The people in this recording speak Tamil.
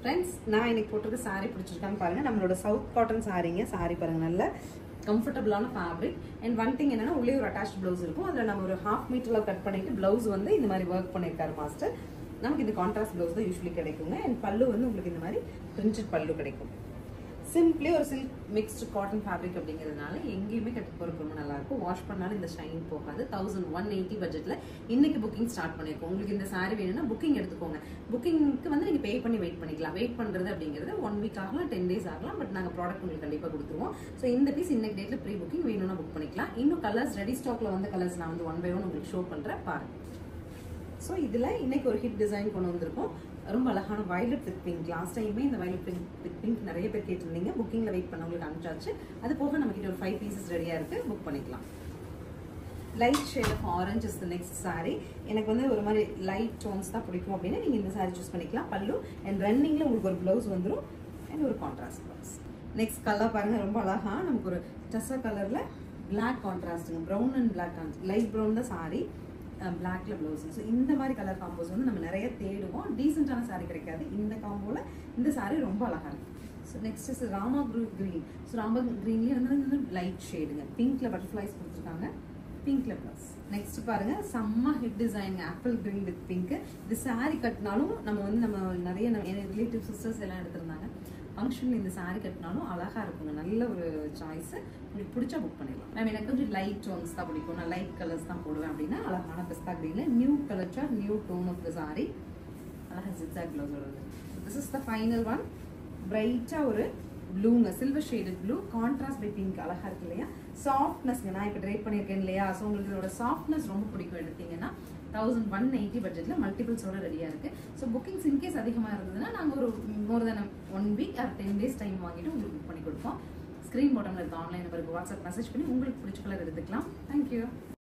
ஃப்ரெண்ட்ஸ் நான் இன்னைக்கு போட்டிருக்க saree பிடிச்சிருக்கான்னு பாருங்க நம்மளோட சவுத் காட்டன் சாரீங்க saree பாருங்க நல்ல கம்ஃபர்டபுளான ஃபேப்ரிக் அண்ட் ஒன் திங் என்னன்னா உள்ளே ஒரு அட்டாச் ப்ளவுஸ் இருக்கும் அதில் நம்ம ஒரு ஹாஃப் மீட்டர்ல கட் பண்ணிட்டு ப்ளவுஸ் வந்து இந்த மாதிரி ஒர்க் பண்ணியிருக்காரு மாஸ்டர் நமக்கு இந்த கான்ட்ராஸ்ட் ப்ளவுஸ் தான் யூஸ்வலி கிடைக்குங்க அண்ட் பல்லு வந்து உங்களுக்கு இந்த மாதிரி பிரிண்டட் பல்லு கிடைக்கும் சிம்பிளி ஒரு சில்க் மிக்ஸ்டு காட்டன் ஃபேப்ரிக் அப்படிங்கிறதுனால எங்கேயுமே கட்டு போகிறதுக்கு ரொம்ப நல்லா இருக்கும் வாஷ் பண்ணாலும் இந்த ஷைன் போகாது தௌசண்ட் ஒன் எயிட்டி பட்ஜெட்டில் இன்னைக்கு புக்கிங் ஸ்டார்ட் பண்ணியிருக்கோம் உங்களுக்கு இந்த saree வேணும்னா புக்கிங் எடுத்துக்கோங்க புக்கிங்க்கு வந்து நீங்கள் பே பண்ணி வெயிட் பண்ணிக்கலாம் வெயிட் பண்ணுறது அப்படிங்கிறது ஒன் வீக் ஆகலாம் டென் டேஸ் ஆகலாம் பட் நாங்கள் ப்ராடக்ட் உங்களுக்கு கண்டிப்பாக கொடுத்துருவோம் ஸோ இந்த பீஸ் இன்னைக்கு டேட்டில் ப்ரீ புக்கிங் வேணும்னா புக் பண்ணிக்கலாம் இன்னும் கலர்ஸ் ரெடி ஸ்டாக்ல வந்த கலர்ஸ் நான் வந்து ஒன் பை ஒன் உங்களுக்கு ஷோ பண்ணுறேன் பாருங்க ஸோ இதில் இன்னைக்கு ஒரு ஹிட் டிசைன் கொண்டு வந்திருக்கோம் ரொம்ப அழகான வயலட் வித் பிங்க் லாஸ்ட் டைமே இந்த வயலட் பிங்க் வித் பிங்க் நிறைய பேர் கேட்டிருந்தீங்க புக்கிங்கில் வெயிட் பண்ணவங்களுக்கு அனுப்பிச்சாச்சு அது போக நம்ம கிட்ட ஒரு ஃபைவ் பீசஸ் ரெடியாக இருக்கு புக் பண்ணிக்கலாம் light shade of orange is the next saree எனக்கு வந்து ஒரு மாதிரி லைட் டோன்ஸ் தான் பிடிக்கும் அப்படின்னா நீங்கள் இந்த saree சூஸ் பண்ணிக்கலாம் பல்லு அண்ட் ரன்னிங்கில் உங்களுக்கு ஒரு ப்ளவுஸ் வந்துடும் அண்ட் ஒரு கான்ட்ராஸ்ட் ப்ளவுஸ் நெக்ஸ்ட் கலர் பாருங்க ரொம்ப அழகா நமக்கு ஒரு டஸ்ஸா கலரில் பிளாக் கான்ட்ராஸ்ட்டுங்க brown and black light brown தான் saree பிளாக்ல ப்ளவுஸ் ஸோ இந்த மாதிரி கலர் காம்போஸ் வந்து நம்ம நிறைய தேடுவோம் டீசெண்டான saree கிடைக்காது இந்த காம்போல இந்த saree ரொம்ப அழகா இருக்கு so next is Rama green so Rama க்ரீன்லேயே வந்து லைட் ஷேடுங்க பிங்க்ல பட்டர்ஃப்ளைஸ் கொடுத்துருக்காங்க பிங்க்ல ப்ளஸ் நெக்ஸ்ட் பாருங்க செம்ம hit design apple green with pink இது saree கட்டினாலும் நம்ம வந்து நம்ம நிறைய நம்ம ரிலேட்டிவ் சிஸ்டர்ஸ் எல்லாம் எடுத்திருந்தாங்க ஃபங்க்ஷன் இந்த saree கட்டினாலும் அழகா இருக்குங்க நல்ல ஒரு சாய்ஸ் உங்களுக்கு பிடிச்சா புக் பண்ணிடலாம் மேம் எனக்கு கொஞ்சம் லைட் டோன்ஸ் தான் பிடிக்கும் நான் லைட் கலர்ஸ் தான் போடுவேன் அப்படின்னா அழகான பிஸ்தா கிரீன்ல new colour sir new tone of the saree அழகா ஜிக்ஸாக் ப்ளவுஸ் வருது this is the final one பிரைட்டா ஒரு ப்ளூங்க silver shaded blue contrast by pink அழகா இருக்கு இல்லையா சாஃப்ட்னஸ்ங்க நான் இப்போ ட்ரை பண்ணியிருக்கேன் இல்லையா ஸோ உங்களுக்கு இதோட சாஃப்ட்னஸ் ரொம்ப பிடிக்கும் எடுத்தீங்கன்னா தௌசண்ட் ஒன் எயிட்டி பட்ஜெட்டில் மல்டிபிள்ஸோட ரெடியாக இருக்கு ஸோ புக்கிங்ஸ் இன்கேஸ் அதிகமாக இருந்ததுன்னா நாங்கள் ஒரு more then one week or ten days time வாங்கிட்டு உங்களுக்கு புக் பண்ணி கொடுப்போம் ஸ்க்ரீன் பாட்டமில் இருக்க ஆன்லைன் நம்பருக்கு வாட்ஸ்அப் மெசேஜ் பண்ணி உங்களுக்கு பிடிச்ச கலர் எடுத்துக்கலாம் தேங்க்யூ